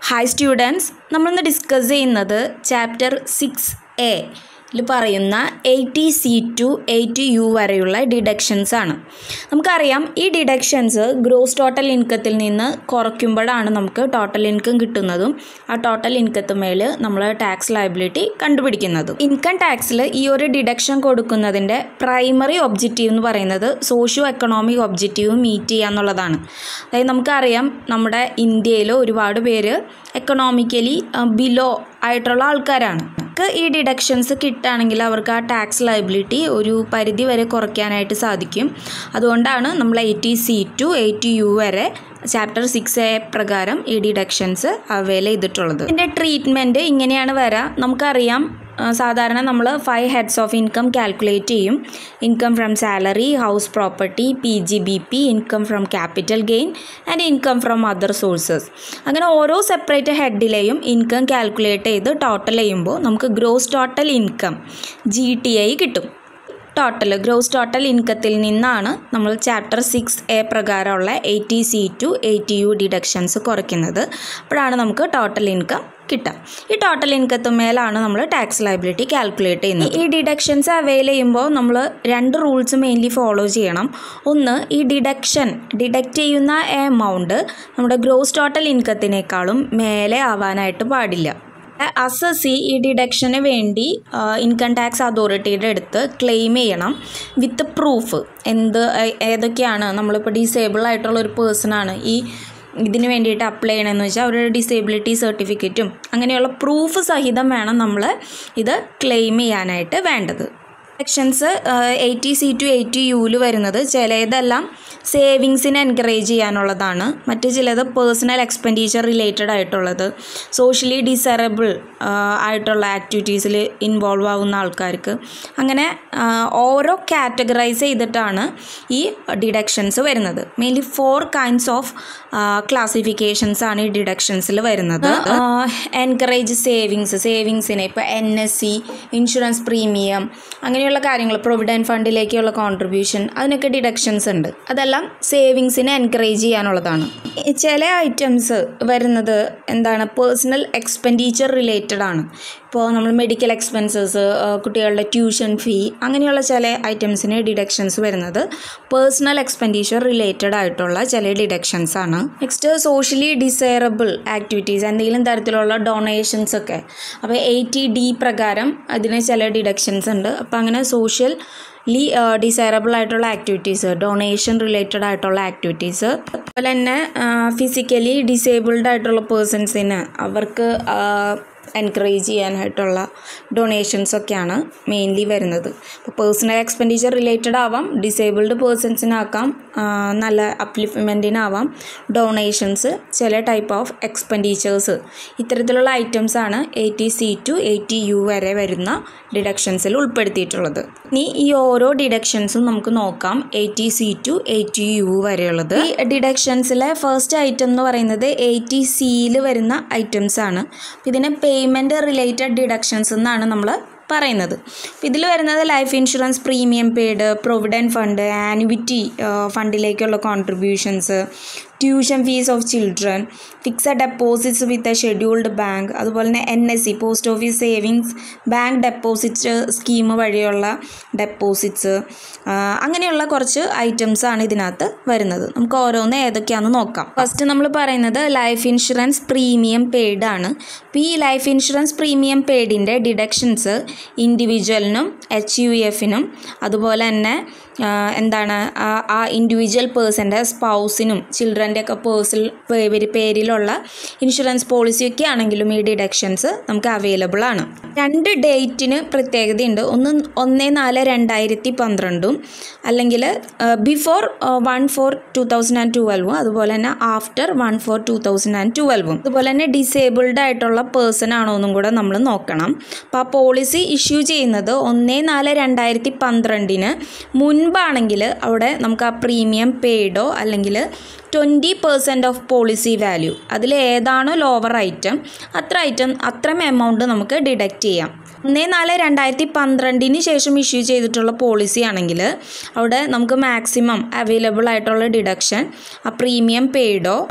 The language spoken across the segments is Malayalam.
ഹായ് സ്റ്റുഡൻസ് നമ്മളിന്ന് ഡിസ്കസ് ചെയ്യുന്നത് ചാപ്റ്റർ സിക്സ് എ ൽ പറയുന്ന eighty C to eighty U വരെയുള്ള ഡിഡക്ഷൻസ് ആണ് നമുക്കറിയാം ഈ ഡിഡക്ഷൻസ് ഗ്രോസ് ടോട്ടൽ ഇൻകത്തിൽ നിന്ന് കുറയ്ക്കുമ്പോഴാണ് നമുക്ക് ടോട്ടൽ ഇൻകം കിട്ടുന്നതും ആ ടോട്ടൽ ഇൻകത്തുമേൽ നമ്മൾ ടാക്സ് ലയബിലിറ്റി കണ്ടുപിടിക്കുന്നതും ഇൻകം ടാക്സിൽ ഈ ഒരു ഡിഡക്ഷൻ കൊടുക്കുന്നതിൻ്റെ പ്രൈമറി ഒബ്ജക്റ്റീവ് എന്ന് പറയുന്നത് സോഷ്യോ എക്കണോമിക് ഒബ്ജക്റ്റീവ് മീറ്റ് ചെയ്യുക എന്നുള്ളതാണ് അതായത് നമുക്കറിയാം നമ്മുടെ ഇന്ത്യയിൽ ഒരുപാട് പേര് എക്കണോമിക്കലി ബിലോ ആയിട്ടുള്ള ആൾക്കാരാണ് അവർക്ക് ഈ ഡിഡക്ഷൻസ് കിട്ടുകയാണെങ്കിൽ അവർക്ക് ആ ടാക്സ് ലയബിലിറ്റി ഒരു പരിധി വരെ കുറയ്ക്കാനായിട്ട് സാധിക്കും അതുകൊണ്ടാണ് നമ്മൾ eighty C to eighty U വരെ ചാപ്റ്റർ സിക്സ് എ പ്രകാരം ഈ ഡിഡക്ഷൻസ് അവൈൽ ചെയ്തിട്ടുള്ളത് ഇതിൻ്റെ ട്രീറ്റ്മെൻറ്റ് ഇങ്ങനെയാണ് വരാം നമുക്കറിയാം ആ, സാധാരണ നമ്മൾ five heads of income calculate ചെയ്യും income from salary house property P G B P income from capital gain and income from other sources അങ്ങനെ ഓരോ സെപ്പറേറ്റ് ഹെഡിലെയും ഇൻകം കാൽക്കുലേറ്റ് ചെയ്ത് ടോട്ടൽ ചെയ്യുമ്പോൾ നമുക്ക് gross total income G T I കിട്ടും ടോട്ടൽ ഗ്രോസ് ടോട്ടൽ ഇൻകത്തിൽ നിന്നാണ് നമ്മൾ ചാപ്റ്റർ സിക്സ് എ പ്രകാരമുള്ള eighty C to eighty U deductions കുറയ്ക്കുന്നത് അപ്പോഴാണ് നമുക്ക് ടോട്ടൽ ഇൻകം കിട്ടുക ഈ ടോട്ടൽ ഇൻകത്തുമേലാണ് നമ്മൾ ടാക്സ് ലയബിലിറ്റി കാൽക്കുലേറ്റ് ചെയ്യുന്നത് ഈ ഡിഡക്ഷൻസ് അവൈൽ ചെയ്യുമ്പോൾ നമ്മൾ രണ്ട് റൂൾസ് മെയിൻലി ഫോളോ ചെയ്യണം ഒന്ന് ഈ ഡിഡക്ഷൻ ഡിഡക്റ്റ് ചെയ്യുന്ന എമൗണ്ട് നമ്മുടെ ഗ്രോസ് ടോട്ടൽ ഇൻകത്തിനേക്കാളും മേലെ ആവാനായിട്ട് പാടില്ല അസസി ഈ ഡിഡക്ഷന് വേണ്ടി ഇൻകം ടാക്സ് അതോറിറ്റിയുടെ അടുത്ത് ക്ലെയിം ചെയ്യണം വിത്ത് പ്രൂഫ് എന്ത് ഏ- ഏതൊക്കെയാണ് നമ്മളിപ്പോൾ ഡിസേബിൾ ആയിട്ടുള്ള ഒരു പേഴ്സണാണ് ഈ ഇതിന് വേണ്ടിയിട്ട് അപ്ലൈ ചെയ്യണമെന്ന് വെച്ചാൽ അവരുടെ ഡിസേബിലിറ്റി സർട്ടിഫിക്കറ്റും അങ്ങനെയുള്ള പ്രൂഫ് സഹിതം വേണം നമ്മൾ ഇത് ക്ലെയിം ചെയ്യാനായിട്ട് വേണ്ടത് sections eighty C to eighty യുവിൽ വരുന്നത് ചിലതെല്ലാം സേവിങ്സിനെ എൻകറേജ് ചെയ്യാനുള്ളതാണ് മറ്റ് ചിലത് പേഴ്സണൽ എക്സ്പെൻഡിച്ചർ റിലേറ്റഡ് ആയിട്ടുള്ളത് സോഷ്യലി ഡിസറബിൾ ആയിട്ടുള്ള ആക്ടിവിറ്റീസിൽ ഇൻവോൾവ് ആവുന്ന ആൾക്കാർക്ക് അങ്ങനെ ആ, ഓരോ കാറ്റഗറൈസ് ചെയ്തിട്ടാണ് ഈ ഡിഡക്ഷൻസ് വരുന്നത് mainly four kinds of classifications ആണ് ഈ ഡിഡക്ഷൻസിൽ വരുന്നത് എൻകറേജ് സേവിങ്സ് സേവിങ്സിനെ ഇപ്പോൾ N S C insurance premium അങ്ങനെയുള്ള കാര്യങ്ങൾ പ്രൊവിഡൻറ്റ് ഫണ്ടിലേക്കുള്ള കോൺട്രിബ്യൂഷൻ അതിനൊക്കെ ഡിഡക്ഷൻസ് ഉണ്ട് അതെല്ലാം സേവിങ്സിനെ എൻകറേജ് ചെയ്യാനുള്ളതാണ് ഈ ചില ഐറ്റംസ് വരുന്നത് എന്താണ് പേഴ്സണൽ എക്സ്പെൻഡിച്ചർ റിലേറ്റഡ് ആണ് ഇപ്പോൾ നമ്മൾ മെഡിക്കൽ എക്സ്പെൻസസ് കുട്ടികളുടെ ട്യൂഷൻ ഫീ അങ്ങനെയുള്ള ചില ഐറ്റംസിന് ഡിഡക്ഷൻസ് വരുന്നത് പേഴ്സണൽ എക്സ്പെൻഡിച്ചർ റിലേറ്റഡ് ആയിട്ടുള്ള ചില ഡിഡക്ഷൻസ് ആണ് നെക്സ്റ്റ് സോഷ്യലി ഡിസൈറബിൾ ആക്ടിവിറ്റീസ് എന്തെങ്കിലും തരത്തിലുള്ള ഡൊണേഷൻസ് ഒക്കെ അപ്പോൾ എയ്റ്റി ഡി പ്രകാരം അതിന് ചില ഡിഡക്ഷൻസ് ഉണ്ട് അപ്പോൾ അങ്ങനെ സോഷ്യൽ ലി ഡിസൈറബിൾ ആയിട്ടുള്ള ആക്ടിവിറ്റീസ് ഡൊണേഷൻ റിലേറ്റഡ് ആയിട്ടുള്ള ആക്ടിവിറ്റീസ് അതുപോലെ തന്നെ ഫിസിക്കലി ഡിസേബിൾഡ് ആയിട്ടുള്ള പേഴ്സൺസിന് അവർക്ക് എൻകറേജ് ചെയ്യാനായിട്ടുള്ള ഡൊണേഷൻസ് ഒക്കെയാണ് മെയിൻലി വരുന്നത് ഇപ്പോൾ പേഴ്സണൽ എക്സ്പെൻഡിച്ചർ റിലേറ്റഡ് ആവാം ഡിസേബിൾഡ് പേഴ്സൺസിനാക്കാം ആ, നല്ല അപ്ലിഫ്മെൻറ്റിനാവാം ഡൊണേഷൻസ് ചില ടൈപ്പ് ഓഫ് എക്സ്പെൻഡിച്ചേഴ്സ് ഇത്തരത്തിലുള്ള ഐറ്റംസ് ആണ് eighty C to eighty U വരെ വരുന്ന ഡിഡക്ഷൻസിൽ ഉൾപ്പെടുത്തിയിട്ടുള്ളത് ഇനി ഈ ഓരോ ഡിഡക്ഷൻസും നമുക്ക് നോക്കാം eighty C to eighty U വരെയുള്ളത് ഈ ഡിഡക്ഷൻസിലെ ഫസ്റ്റ് ഐറ്റം എന്ന് പറയുന്നത് എയ്റ്റി സിയിൽ വരുന്ന ഐറ്റംസ് ആണ് അപ്പോൾ ഇതിനെ പേയ്മെൻറ്റ് റിലേറ്റഡ് ഡിഡക്ഷൻസ് എന്നാണ് നമ്മൾ പറയുന്നത് ഇതിൽ വരുന്നത് life insurance premium paid provident fund annuity ഫണ്ടിലേക്കുള്ള contributions tuition fees of children fixed deposits with a scheduled bank അതുപോലെ തന്നെ N S C post office savings bank deposit scheme വഴിയുള്ള ഡെപ്പോസിറ്റ്സ് അങ്ങനെയുള്ള കുറച്ച് ഐറ്റംസ് ആണ് ഇതിനകത്ത് വരുന്നത് നമുക്ക് ഓരോന്ന് ഏതൊക്കെയാണെന്ന് നോക്കാം ഫസ്റ്റ് നമ്മൾ പറയുന്നത് ലൈഫ് ഇൻഷുറൻസ് പ്രീമിയം പെയ്ഡ് ആണ് അപ്പോൾ ഈ ലൈഫ് ഇൻഷുറൻസ് പ്രീമിയം പെയ്ഡിൻ്റെ ഡിഡക്ഷൻസ് ഇൻഡിവിജ്വലിനും എച്ച് യു എഫിനും അതുപോലെ തന്നെ ആ, എന്താണ് ആ ആ ഇൻഡിവിജ്വൽ പേഴ്സൻ്റെ സ്പൗസിനും ചിൽഡ്രൻ്റെ ഒക്കെ പേഴ്സിൽ പേരിലുള്ള ഇൻഷുറൻസ് പോളിസിയൊക്കെ ആണെങ്കിലും ഈ ഡിഡക്ഷൻസ് നമുക്ക് അവൈലബിൾ ആണ് രണ്ട് ഡേറ്റിന് പ്രത്യേകതയുണ്ട് ഒന്ന് ഒന്ന് നാല് രണ്ടായിരത്തി പന്ത്രണ്ടും അല്ലെങ്കിൽ before one four two thousand and ട്വൽവും അതുപോലെ തന്നെ after one four two thousand and ട്വൽവും അതുപോലെ തന്നെ ഡിസേബിൾഡ് ആയിട്ടുള്ള പേഴ്സൺ ആണോ എന്നും കൂടെ നമ്മൾ നോക്കണം അപ്പോൾ ആ പോളിസി ഇഷ്യൂ ചെയ്യുന്നത് ഒന്ന് നാല് രണ്ടായിരത്തി പന്ത്രണ്ടിന് മുൻപാണെങ്കിൽ അവിടെ നമുക്ക് ആ പ്രീമിയം പെയ്ഡോ അല്ലെങ്കിൽ twenty percent of policy value അതിൽ ഏതാണോ ലോവർ ഐറ്റം അത്ര ഐറ്റം അത്രയും എമൗണ്ട് നമുക്ക് ഡിഡക്റ്റ് ചെയ്യാം ഒന്ന് നാല് രണ്ടായിരത്തി പന്ത്രണ്ടിന് ശേഷം ഇഷ്യൂ ചെയ്തിട്ടുള്ള പോളിസി ആണെങ്കിൽ അവിടെ നമുക്ക് മാക്സിമം അവൈലബിൾ ആയിട്ടുള്ള ഡിഡക്ഷൻ ആ പ്രീമിയം പെയ്ഡോ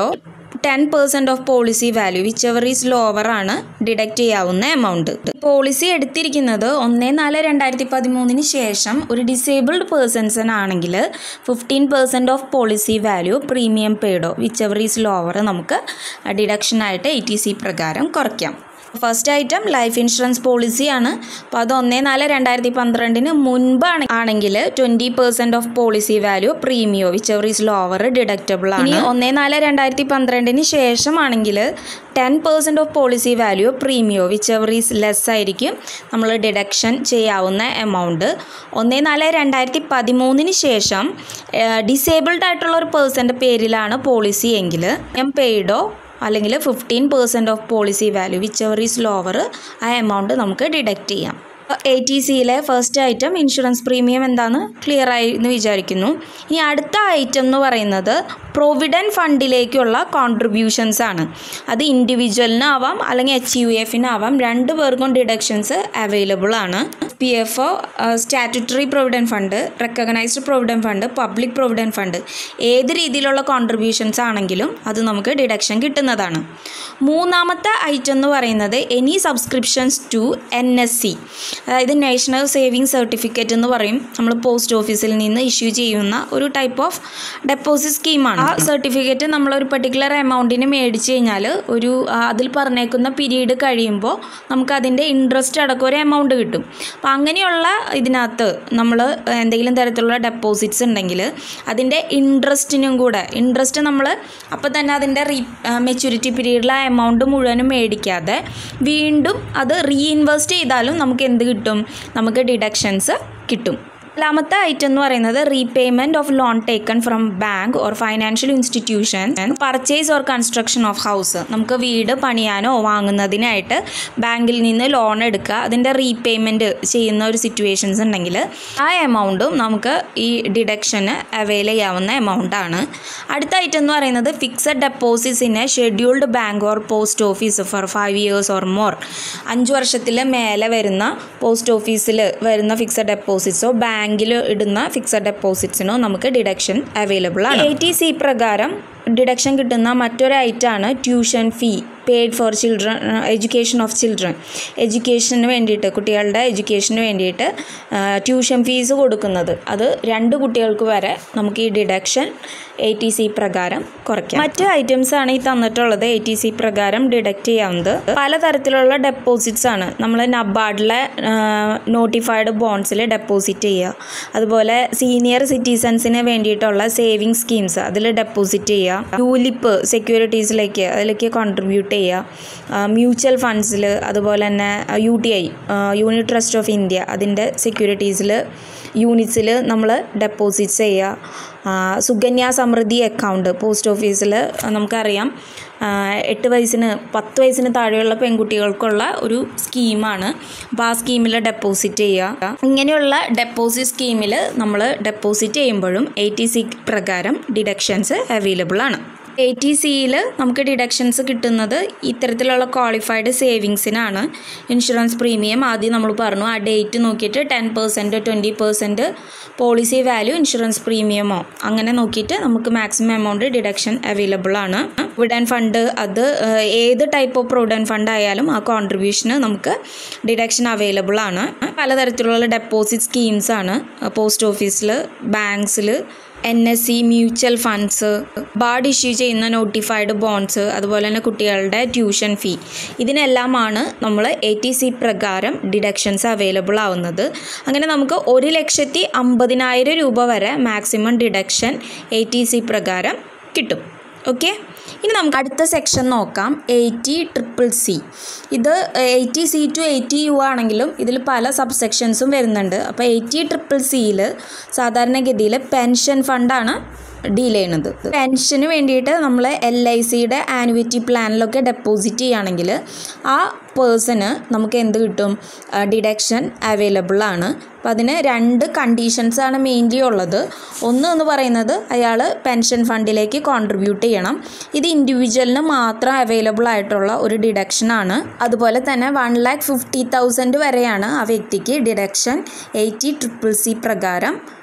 ten percent of policy value whichever is lower ആണ് ഡിഡക്റ്റ് ചെയ്യാവുന്ന എമൗണ്ട് പോളിസി എടുത്തിരിക്കുന്നത് ഒന്ന് നാല് രണ്ടായിരത്തി പതിമൂന്നിന് ശേഷം ഒരു ഡിസേബിൾഡ് പേഴ്സൺസിനാണെങ്കിൽ fifteen percent of policy value premium പെയ്ഡോ വിച്ച് എവർ ഈസ് ലോവർ നമുക്ക് ഡിഡക്ഷനായിട്ട് എ ടി സി പ്രകാരം കുറയ്ക്കാം ഫസ്റ്റ് ഐറ്റം ലൈഫ് ഇൻഷുറൻസ് പോളിസിയാണ് അപ്പോൾ അത് ഒന്നേ നാല് രണ്ടായിരത്തി പന്ത്രണ്ടിന് മുൻപാണ് ആണെങ്കിൽ twenty percent of policy value പ്രീമിയോ whichever is lower deductible ആണ് ഇനി ഒന്നേ നാല് രണ്ടായിരത്തി പന്ത്രണ്ടിന് ശേഷമാണെങ്കിൽ ten percent of policy value പ്രീമിയോ വിച്ച് എവർ ഈസ് ലെസ് ആയിരിക്കും നമ്മൾ ഡിഡക്ഷൻ ചെയ്യാവുന്ന എമൗണ്ട് ഒന്നേ നാല് രണ്ടായിരത്തി പതിമൂന്നിന് ശേഷം ഡിസേബിൾഡ് ആയിട്ടുള്ള ഒരു പേഴ്സൻ്റെ പേരിലാണ് പോളിസി എങ്കിൽ എം പെയ്ഡോ അല്ലെങ്കിൽ fifteen percent of policy value whichever is lower ആ എമൗണ്ട് നമുക്ക് ഡിഡക്റ്റ് ചെയ്യാം എ ടി സിയിലെ ഫസ്റ്റ് ഐറ്റം ഇൻഷുറൻസ് പ്രീമിയം എന്താണെന്ന് ക്ലിയർ ആയി എന്ന് വിചാരിക്കുന്നു ഇനി അടുത്ത ഐറ്റം എന്ന് പറയുന്നത് പ്രൊവിഡൻറ്റ് ഫണ്ടിലേക്കുള്ള കോൺട്രിബ്യൂഷൻസ് ആണ് അത് ഇൻഡിവിജ്വലിനാവാം അല്ലെങ്കിൽ എച്ച് യു എഫിനാവാം രണ്ട് പേർക്കും ഡിഡക്ഷൻസ് അവൈലബിൾ ആണ് പി എഫ് ഒ statutory provident fund recognised provident fund public provident fund ഏത് രീതിയിലുള്ള കോൺട്രിബ്യൂഷൻസ് ആണെങ്കിലും അത് നമുക്ക് ഡിഡക്ഷൻ കിട്ടുന്നതാണ് മൂന്നാമത്തെ ഐറ്റം എന്ന് പറയുന്നത് any subscriptions to N S C അതായത് നാഷണൽ സേവിങ് സർട്ടിഫിക്കറ്റ് എന്ന് പറയും നമ്മൾ പോസ്റ്റ് ഓഫീസിൽ നിന്ന് ഇഷ്യൂ ചെയ്യുന്ന ഒരു ടൈപ്പ് ഓഫ് ഡെപ്പോസിറ്റ് സ്കീമാണ് ആ സർട്ടിഫിക്കറ്റ് നമ്മൾ ഒരു പെർട്ടിക്കുലർ എമൗണ്ടിന് മേടിച്ച് കഴിഞ്ഞാൽ ഒരു ആ, അതിൽ പറഞ്ഞേക്കുന്ന പീരീഡ് കഴിയുമ്പോൾ നമുക്ക് അതിൻ്റെ ഇൻട്രസ്റ്റ് അടക്കം ഒരു എമൗണ്ട് കിട്ടും അപ്പോൾ അങ്ങനെയുള്ള ഇതിനകത്ത് നമ്മൾ എന്തെങ്കിലും തരത്തിലുള്ള ഡെപ്പോസിറ്റ്സ് ഉണ്ടെങ്കിൽ അതിൻ്റെ ഇൻട്രസ്റ്റിനും കൂടെ ഇൻട്രസ്റ്റ് നമ്മൾ അപ്പോൾ തന്നെ അതിൻ്റെ റീ മെച്യൂരിറ്റി പീരീഡിൽ ആ എമൗണ്ട് മുഴുവനും മേടിക്കാതെ വീണ്ടും അത് റീഇൻവെസ്റ്റ് ചെയ്താലും നമുക്ക് എന്ത് കിട്ടും നമുക്ക് ഡിഡക്ഷൻസ് കിട്ടും രണ്ടാമത്തെ ഐറ്റം എന്ന് പറയുന്നത് repayment of loan taken from bank or financial institution purchase or construction of house നമുക്ക് വീട് പണിയാനോ വാങ്ങുന്നതിനായിട്ട് ബാങ്കിൽ നിന്ന് ലോൺ എടുക്കുക അതിൻ്റെ റീപേയ്മെൻറ്റ് ചെയ്യുന്ന ഒരു സിറ്റുവേഷൻസ് ഉണ്ടെങ്കിൽ ആ എമൗണ്ടും നമുക്ക് ഈ ഡിഡക്ഷന് അവൈൽ ചെയ്യാവുന്ന എമൗണ്ടാണ് അടുത്ത ഐറ്റം എന്ന് പറയുന്നത് fixed deposits in a scheduled bank or post office for five years or more അഞ്ച് വർഷത്തിൽ മേലെ വരുന്ന പോസ്റ്റ് ഓഫീസിൽ വരുന്ന ഫിക്സഡ് ഡെപ്പോസിറ്റ്സോ ബാങ്കിൽ ഇടുന്ന ഫിക്സഡ് ഡെപ്പോസിറ്റ്സിനോ നമുക്ക് ഡിഡക്ഷൻ അവൈലബിൾ ആണ് എ ടി സി പ്രകാരം ഡിഡക്ഷൻ കിട്ടുന്ന മറ്റൊരു ഐറ്റമാണ് tuition fee paid for children education of children എഡ്യൂക്കേഷന് വേണ്ടിയിട്ട് കുട്ടികളുടെ എഡ്യൂക്കേഷന് വേണ്ടിയിട്ട് ട്യൂഷൻ ഫീസ് കൊടുക്കുന്നത് അത് രണ്ട് കുട്ടികൾക്ക് വരെ നമുക്ക് ഈ ഡിഡക്ഷൻ എ ടി സി പ്രകാരം കുറയ്ക്കാം മറ്റ് ഐറ്റംസ് ആണ് ഈ തന്നിട്ടുള്ളത് എ ടി സി പ്രകാരം ഡിഡക്റ്റ് ചെയ്യാവുന്നത് പലതരത്തിലുള്ള ഡെപ്പോസിറ്റ്സ് ആണ് നമ്മൾ നബാർഡിലെ നോട്ടിഫൈഡ് ബോൺഡ്സിൽ ഡെപ്പോസിറ്റ് ചെയ്യുക അതുപോലെ സീനിയർ സിറ്റിസൺസിന് വേണ്ടിയിട്ടുള്ള സേവിങ് സ്കീംസ് അതിൽ ഡെപ്പോസിറ്റ് ചെയ്യുക യൂലിപ്പ് സെക്യൂരിറ്റീസിലേക്ക് അതിലേക്ക് കോൺട്രിബ്യൂട്ട് ചെയ്യുക മ്യൂച്വൽ ഫണ്ട്സിൽ അതുപോലെ തന്നെ U T I unit trust of India അതിൻ്റെ സെക്യൂരിറ്റീസിൽ യൂണിറ്റ്സിൽ നമ്മൾ ഡെപ്പോസിറ്റ്സ് ചെയ്യുക ആ, സുകന്യ സമൃദ്ധി അക്കൗണ്ട് പോസ്റ്റ് ഓഫീസിൽ നമുക്കറിയാം ആ, എട്ട് വയസ്സിന് പത്ത് വയസ്സിന് താഴെയുള്ള പെൺകുട്ടികൾക്കുള്ള ഒരു സ്കീമാണ് അപ്പോൾ ആ സ്കീമിൽ ഡെപ്പോസിറ്റ് ചെയ്യുക ഇങ്ങനെയുള്ള ഡെപ്പോസിറ്റ് സ്കീമിൽ നമ്മൾ ഡെപ്പോസിറ്റ് ചെയ്യുമ്പോഴും എ ടി സി പ്രകാരം ഡിഡക്ഷൻസ് അവൈലബിൾ ആണ് എ ടി സിയിൽ നമുക്ക് ഡിഡക്ഷൻസ് കിട്ടുന്നത് ഇത്തരത്തിലുള്ള ക്വാളിഫൈഡ് സേവിങ്സിനാണ് ഇൻഷുറൻസ് പ്രീമിയം ആദ്യം നമ്മൾ പറഞ്ഞു ആ ഡേറ്റ് നോക്കിയിട്ട് ten percent twenty percent policy value insurance പ്രീമിയമോ അങ്ങനെ നോക്കിയിട്ട് നമുക്ക് മാക്സിമം എമൗണ്ട് ഡിഡക്ഷൻ അവൈലബിൾ ആണ് പ്രൊവിഡൻറ്റ് ഫണ്ട് അത് ഏഹ്, ഏത് ടൈപ്പ് ഓഫ് പ്രൊവിഡൻറ്റ് ഫണ്ട് ആയാലും ആ കോൺട്രിബ്യൂഷന് നമുക്ക് ഡിഡക്ഷൻ അവൈലബിൾ ആണ് പലതരത്തിലുള്ള ഡെപ്പോസിറ്റ് സ്കീംസ് ആണ് പോസ്റ്റ് ഓഫീസിൽ ബാങ്ക്സിൽ N S C mutual funds ബാർഡ് ഇഷ്യൂ ചെയ്യുന്ന നോട്ടിഫൈഡ് ബോൺഡ്സ് അതുപോലെ തന്നെ കുട്ടികളുടെ ട്യൂഷൻ ഫീ ഇതിനെല്ലാമാണ് നമ്മൾ എ ടി സി പ്രകാരം ഡിഡക്ഷൻസ് അവൈലബിൾ ആവുന്നത് അങ്ങനെ നമുക്ക് ഒരു ലക്ഷത്തി അമ്പതിനായിരം രൂപ വരെ maximum deduction eighty C പ്രകാരം കിട്ടും ഓക്കെ ഇനി നമുക്ക് അടുത്ത സെക്ഷൻ നോക്കാം എയ്റ്റി ട്രിപ്പിൾ സി ഇത് eighty C to eighty U ആണെങ്കിലും ഇതിൽ പല സബ് സെക്ഷൻസും വരുന്നുണ്ട് അപ്പോൾ എയ്റ്റി ട്രിപ്പിൾ സിയിൽ സാധാരണഗതിയിൽ പെൻഷൻ ഫണ്ടാണ് ഡീൽ ചെയ്യണത് പെൻഷന് വേണ്ടിയിട്ട് നമ്മൾ എൽ ഐ സിയുടെ ആനുവിറ്റി പ്ലാനിലൊക്കെ ഡെപ്പോസിറ്റ് ചെയ്യുകയാണെങ്കിൽ ആ പേഴ്സണ് നമുക്ക് എന്ത് കിട്ടും ഡിഡക്ഷൻ അവൈലബിൾ ആണ് അപ്പോൾ അതിന് രണ്ട് കണ്ടീഷൻസ് ആണ് മെയിൻലി ഉള്ളത് ഒന്ന് എന്ന് പറയുന്നത് അയാൾ പെൻഷൻ ഫണ്ടിലേക്ക് കോൺട്രിബ്യൂട്ട് ചെയ്യണം ഇത് ഇൻഡിവിജ്വലിന് മാത്രം അവൈലബിൾ ആയിട്ടുള്ള ഒരു ഡിഡക്ഷനാണ് അതുപോലെ തന്നെ വൺ ലാക്ക് ഫിഫ്റ്റി തൗസൻഡ് വരെയാണ് ആ വ്യക്തിക്ക് ഡിഡക്ഷൻ എയ്റ്റി ട്രിപ്പിൾ സി പ്രകാരം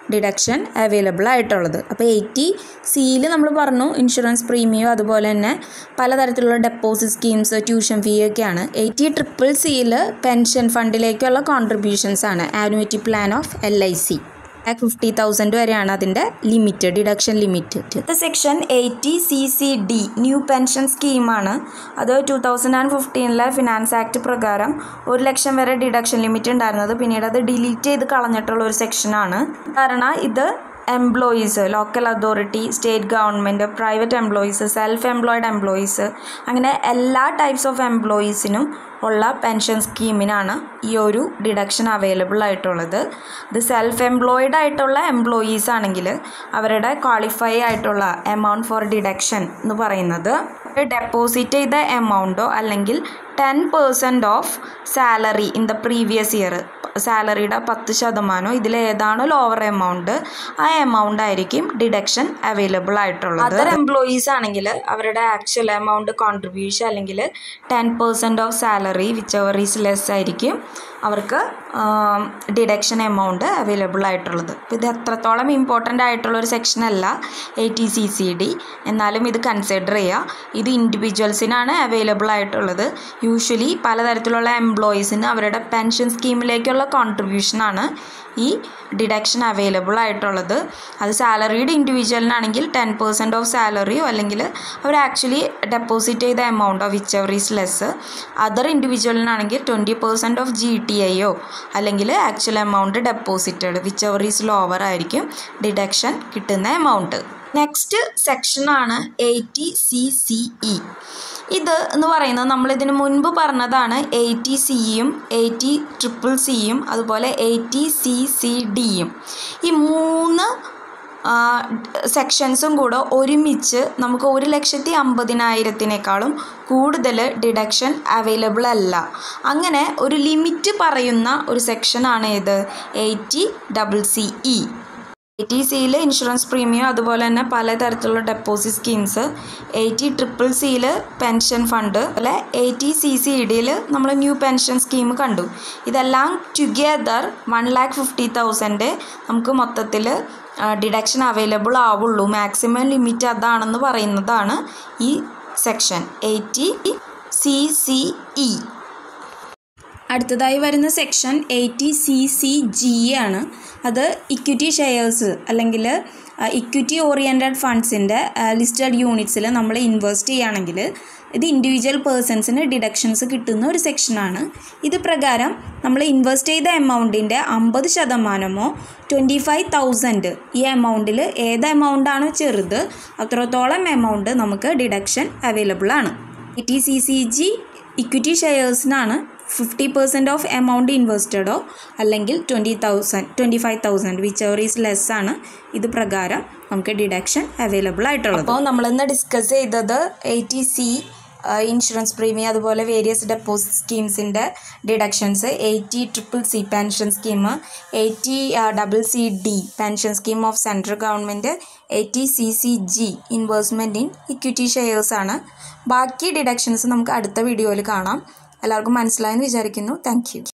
ഡിഡക്ഷൻ അവൈലബിൾ ആയിട്ടുള്ളത് അപ്പോൾ എയ്റ്റി സിയിൽ നമ്മൾ പറഞ്ഞു ഇൻഷുറൻസ് പ്രീമിയം അതുപോലെ തന്നെ പലതരത്തിലുള്ള ഡെപ്പോസിറ്റ് സ്കീംസ് ട്യൂഷൻ ഫീ ഒക്കെയാണ് എയ്റ്റി ട്രിപ്പിൾ സിയിൽ പെൻഷൻ ഫണ്ടിലേക്കുള്ള കോൺട്രിബ്യൂഷൻസ് ആണ് annuity plan of L I C fifty thousand വരെയാണ് അതിൻ്റെ limit deduction limit section eighty C C D new pension സ്കീമാണ് അത് ടു തൗസൻഡ് ആൻഡ് ഫിഫ്റ്റീനിലെ ഫിനാൻസ് ആക്ട് പ്രകാരം ഒരു ലക്ഷം വരെ ഡിഡക്ഷൻ ലിമിറ്റ് ഉണ്ടായിരുന്നത് പിന്നീട് അത് ഡിലീറ്റ് ചെയ്ത് കളഞ്ഞിട്ടുള്ള ഒരു സെക്ഷനാണ് കാരണം ഇത് employees local authority state government private employees self employed employees അങ്ങനെ എല്ലാ ടൈപ്സ് ഓഫ് എംപ്ലോയീസിനും ഉള്ള പെൻഷൻ സ്കീമിനാണ് ഈ ഒരു ഡിഡക്ഷൻ അവൈലബിൾ ആയിട്ടുള്ളത് ഇത് സെൽഫ് എംപ്ലോയിഡ് ആയിട്ടുള്ള എംപ്ലോയീസ് ആണെങ്കിൽ അവരുടെ ക്വാളിഫൈ ആയിട്ടുള്ള എമൗണ്ട് ഫോർ ഡിഡക്ഷൻ എന്ന് പറയുന്നത് ഡെപ്പോസിറ്റ് ചെയ്ത എമൗണ്ടോ അല്ലെങ്കിൽ ten percent of salary in the previous year സാലറിയുടെ പത്ത് ശതമാനം ഇതിൽ ഏതാണോ ലോവർ എമൗണ്ട് ആ എമൗണ്ട് ആയിരിക്കും ഡിഡക്ഷൻ അവൈലബിൾ ആയിട്ടുള്ളത് അതർ എംപ്ലോയീസ് ആണെങ്കിൽ അവരുടെ ആക്ച്വൽ എമൗണ്ട് കോൺട്രിബ്യൂഷൻ അല്ലെങ്കിൽ ten percent of salary whichever is less ആയിരിക്കും അവർക്ക് ഡിഡക്ഷൻ എമൗണ്ട് അവൈലബിൾ ആയിട്ടുള്ളത് അപ്പോൾ ഇത് എത്രത്തോളം ഇമ്പോർട്ടൻ്റ് ആയിട്ടുള്ള ഒരു സെക്ഷൻ അല്ല eighty C C D എന്നാലും ഇത് കൺസിഡർ ചെയ്യുക ഇത് ഇൻഡിവിജ്വൽസിനാണ് അവൈലബിൾ ആയിട്ടുള്ളത് യൂഷ്വലി പലതരത്തിലുള്ള എംപ്ലോയീസിന് അവരുടെ പെൻഷൻ സ്കീമിലേക്കുള്ള കോൺട്രിബ്യൂഷനാണ് ഈ ഡിഡക്ഷൻ അവൈലബിൾ ആയിട്ടുള്ളത് അത് സാലറീഡ് ഇൻഡിവിജ്വലിനാണെങ്കിൽ ടെൻ പെർസെൻറ്റ് ഓഫ് സാലറിയോ അല്ലെങ്കിൽ അവർ ആക്ച്വലി ഡെപ്പോസിറ്റ് ചെയ്ത amount of whichever is less other ഇൻഡിവിജ്വലിനാണെങ്കിൽ twenty percent of G T ഐയോ അല്ലെങ്കിൽ actual amount deposited whichever is lower ആയിരിക്കും ഡിഡക്ഷൻ കിട്ടുന്ന എമൗണ്ട് നെക്സ്റ്റ് സെക്ഷനാണ് എയ്റ്റി സി സി ഇ ഇത് എന്ന് പറയുന്നത് നമ്മളിതിന് മുൻപ് പറഞ്ഞതാണ് എയ്റ്റി സിയും എയ്റ്റി ട്രിപ്പിൾ സിയും അതുപോലെ എയ്റ്റി സി സി ഡിയും ഈ മൂന്ന് സെക്ഷൻസും കൂടെ ഒരുമിച്ച് നമുക്ക് ഒരു ലക്ഷത്തി അമ്പതിനായിരത്തിനേക്കാളും കൂടുതൽ ഡിഡക്ഷൻ അവൈലബിൾ അല്ല അങ്ങനെ ഒരു ലിമിറ്റ് പറയുന്ന ഒരു സെക്ഷനാണ് ഇത് eighty double C E eighty സിയിൽ ഇൻഷുറൻസ് പ്രീമിയം അതുപോലെ തന്നെ പലതരത്തിലുള്ള ഡെപ്പോസിറ്റ് സ്കീംസ് എയ്റ്റി ട്രിപ്പിൾ സിയിൽ പെൻഷൻ ഫണ്ട് അതുപോലെ എയ്റ്റി സി സി ഡിയിൽ നമ്മൾ ന്യൂ പെൻഷൻ സ്കീം കണ്ടു ഇതെല്ലാം together one lakh fifty thousand നമുക്ക് മൊത്തത്തിൽ ഡിഡക്ഷൻ അവൈലബിൾ ആവുള്ളൂ മാക്സിമം ലിമിറ്റ് അതാണെന്ന് പറയുന്നതാണ് ഈ section eighty C C E അടുത്തതായി വരുന്ന section eighty C C G ആണ് അത് ഇക്വിറ്റി ഷെയർസ് അല്ലെങ്കിൽ ഇക്വിറ്റി ഓറിയൻറ്റഡ് ഫണ്ട്സിൻ്റെ ലിസ്റ്റഡ് യൂണിറ്റ്സിൽ നമ്മൾ ഇൻവെസ്റ്റ് ചെയ്യുകയാണെങ്കിൽ ഇത് ഇൻഡിവിജ്വൽ പേഴ്സൺസിന് ഡിഡക്ഷൻസ് കിട്ടുന്ന ഒരു സെക്ഷനാണ് ഇത് പ്രകാരം നമ്മൾ ഇൻവെസ്റ്റ് ചെയ്ത എമൗണ്ടിൻ്റെ അമ്പത് ശതമാനമോ ട്വൻറ്റി ഫൈവ് തൗസൻഡ് ഈ എമൗണ്ടിൽ ഏത് എമൗണ്ടാണോ ചെറുത് അത്രത്തോളം എമൗണ്ട് നമുക്ക് ഡിഡക്ഷൻ അവൈലബിൾ ആണ് eighty C C G equity ഷെയർസിനാണ് ഫിഫ്റ്റി പെർസെൻറ്റ് ഓഫ് എമൗണ്ട് ഇൻവെസ്റ്റഡോ അല്ലെങ്കിൽ twenty thousand twenty five thousand whichever is less ആണ് ഇത് പ്രകാരം നമുക്ക് ഡിഡക്ഷൻ അവൈലബിൾ ആയിട്ടുള്ളത് അപ്പോൾ നമ്മളിന്ന് ഡിസ്കസ് ചെയ്തത് എയ്റ്റി സി ഇൻഷുറൻസ് പ്രീമിയം അതുപോലെ വേരിയസ് ഡെപ്പോസിറ്റ് സ്കീംസിൻ്റെ deductions eighty triple C pension scheme eighty double C D pension scheme of central government eighty C C G investment in equity shares ആണ് ബാക്കി ഡിഡക്ഷൻസ് നമുക്ക് അടുത്ത വീഡിയോയിൽ കാണാം എല്ലാവർക്കും മനസ്സിലായെന്ന് വിചാരിക്കുന്നു താങ്ക്